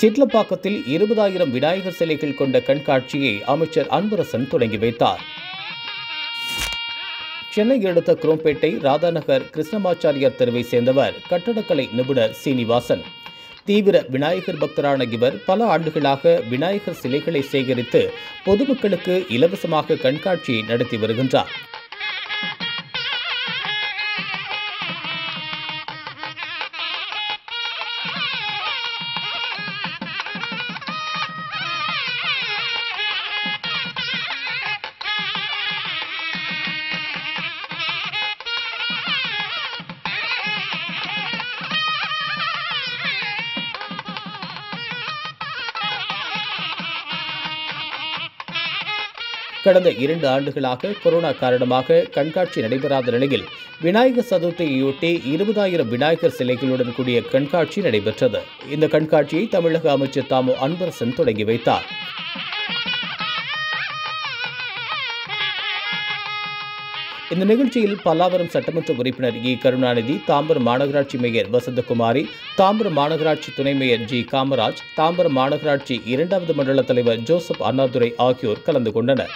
சிட்லப்பாக்கத்தில் இருபதாயிரம் விநாயகர் சிலைகள் கொண்ட கண்காட்சியை அமைச்சர் அன்பரசன் தொடங்கி வைத்தார் சென்னை அடுத்த குரோம்பேட்டை ராதாநகர் கிருஷ்ணமாச்சாரியார் தெருவை சேர்ந்தவர் கட்டடக்கலை நிபுணர் சீனிவாசன் தீவிர விநாயகர் பக்தரான இவர் பல ஆண்டுகளாக விநாயகர் சிலைகளை சேகரித்து பொதுமக்களுக்கு இலவசமாக கண்காட்சியை நடத்தி வருகின்றார் கடந்த இரண்டு ஆண்டுகளாக கொரோனா காரணமாக கண்காட்சி நடைபெறாத நிலையில் விநாயகர் சதுர்த்தியையொட்டி இருபதாயிரம் விநாயகர் சிலைகளுடன் கூடிய கண்காட்சி நடைபெற்றது இந்த கண்காட்சியை தமிழக அமைச்சர் தாமு அன்பரசன் தொடங்கி வைத்தார் இந்த நிகழ்ச்சியில் பல்லாவரம் சட்டமன்ற உறுப்பினர் இ கருணாநிதி தாம்பரம் மாநகராட்சி மேயர் வசந்தகுமாரி தாம்பரம் மாநகராட்சி துணை மேயர் ஜி காமராஜ் தாம்பரம் மாநகராட்சி இரண்டாவது மண்டல தலைவர் ஜோசப் அண்ணாதுரை ஆகியோர் கலந்து கொண்டனர்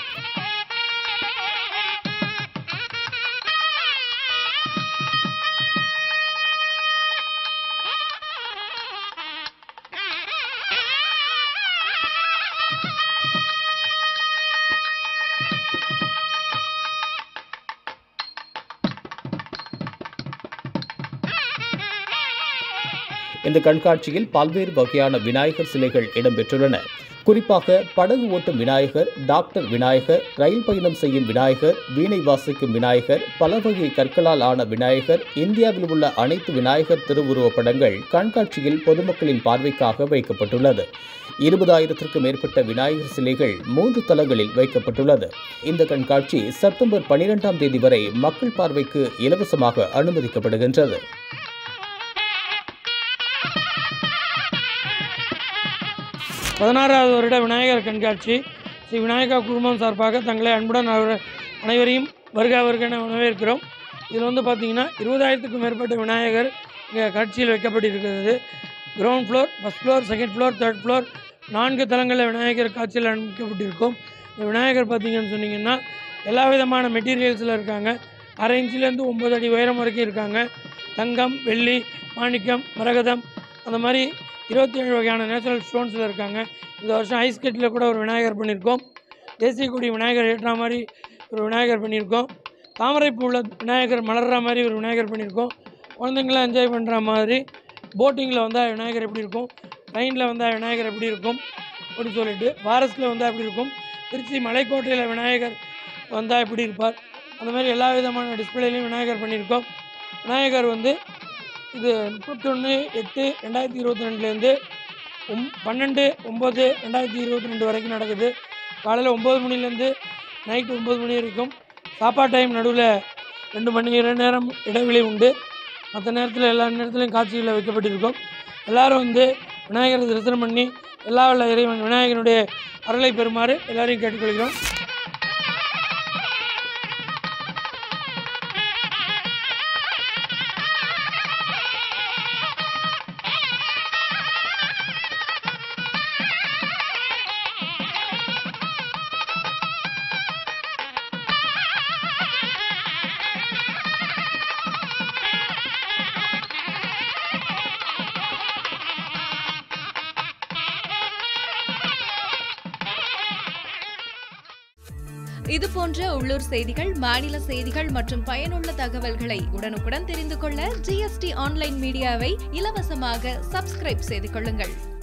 இந்த கண்காட்சியில் பல்வேறு வகையான விநாயகர் சிலைகள் இடம்பெற்றுள்ளன குறிப்பாக படகு ஓட்டும் விநாயகர் டாக்டர் விநாயகர் ரயில் பயணம் செய்யும் விநாயகர் வீணை வாசிக்கும் விநாயகர் பல வகை கற்களால் ஆன விநாயகர் இந்தியாவில் உள்ள அனைத்து விநாயகர் திருவுருவப் படங்கள் கண்காட்சியில் பொதுமக்களின் பார்வைக்காக வைக்கப்பட்டுள்ளது இருபதாயிரத்திற்கும் மேற்பட்ட விநாயகர் சிலைகள் மூன்று தளங்களில் வைக்கப்பட்டுள்ளது இந்த கண்காட்சி செப்டம்பர் பனிரெண்டாம் தேதி வரை மக்கள் பார்வைக்கு இலவசமாக அனுமதிக்கப்படுகின்றது பதினாறாவது வருட விநாயகர் கண்காட்சி ஸ்ரீ விநாயகா குழுமம் சார்பாக தங்களை அன்புடன் அவர் அனைவரையும் வருக வருக என வரவேற்கிறோம் இதில் வந்து பார்த்திங்கன்னா இருபதாயிரத்துக்கும் மேற்பட்ட விநாயகர் இங்கே காட்சியில் வைக்கப்பட்டிருக்கிறது ground floor first floor second floor third floor நான்கு தளங்களில் விநாயகர் காட்சியில் அமைக்கப்பட்டிருக்கும் இந்த விநாயகர் பார்த்திங்கன்னு சொன்னிங்கன்னா எல்லா விதமான மெட்டீரியல்ஸில் இருக்காங்க அரை இன்ச்சிலேருந்து ஒம்பது அடி உயரம் வரைக்கும் இருக்காங்க தங்கம் வெள்ளி மாணிக்கம் மரகதம் அந்த மாதிரி இருபத்தி ஏழு வகையான நேச்சுரல் ஸ்டோன்ஸில் இருக்காங்க இந்த வருஷம் ஐஸ் கட்டில் கூட ஒரு விநாயகர் பண்ணியிருக்கோம் தேசிய கொடி விநாயகர் ஏற்றுற மாதிரி ஒரு விநாயகர் பண்ணியிருக்கோம் தாமரைப்பூவில் விநாயகர் மலர்ற மாதிரி ஒரு விநாயகர் பண்ணியிருக்கோம் குழந்தைங்களாம் என்ஜாய் பண்ணுற மாதிரி போட்டிங்கில் வந்தால் விநாயகர் எப்படி இருக்கும் ட்ரெயினில் வந்தால் விநாயகர் எப்படி இருக்கும் அப்படின்னு சொல்லிட்டு ஃபாரஸ்ட்டில் வந்தால் எப்படி இருக்கும் திருச்சி மலைக்கோட்டையில் விநாயகர் வந்தால் எப்படி இருப்பார் அந்த மாதிரி எல்லா விதமான டிஸ்பிளேலையும் விநாயகர் பண்ணியிருக்கோம் விநாயகர் வந்து இது முப்பத்தொன்று எட்டு ரெண்டாயிரத்தி இருபத்தி ரெண்டுலேருந்து ஒம் பன்னெண்டு ஒம்பது ரெண்டாயிரத்தி இருபத்தி ரெண்டு வரைக்கும் நடக்குது காலையில் ஒம்பது மணிலேருந்து நைட்டு ஒம்பது மணி வரைக்கும் சாப்பாடு டைம் நடுவில் ரெண்டு மணி ரெண்டு நேரம் இடைவெளி உண்டு மற்ற நேரத்தில் எல்லா நேரத்துலையும் காட்சிகளில் வைக்கப்பட்டிருக்கும் எல்லாரும் வந்து விநாயகரை தரிசனம் பண்ணி எல்லா வல்ல இறைவன் விநாயகனுடைய அருளை பெறுமாறு எல்லாரையும் கேட்டுக்கொள்கிறோம் இது போன்ற உள்ளூர் செய்திகள் மாநில செய்திகள் மற்றும் பயனுள்ள தகவல்களை உடனுக்குடன் தெரிந்து கொள்ள ஜிஎஸ்டி ஆன்லைன் மீடியாவை இலவசமாக சப்ஸ்கிரைப் செய்து கொள்ளுங்கள்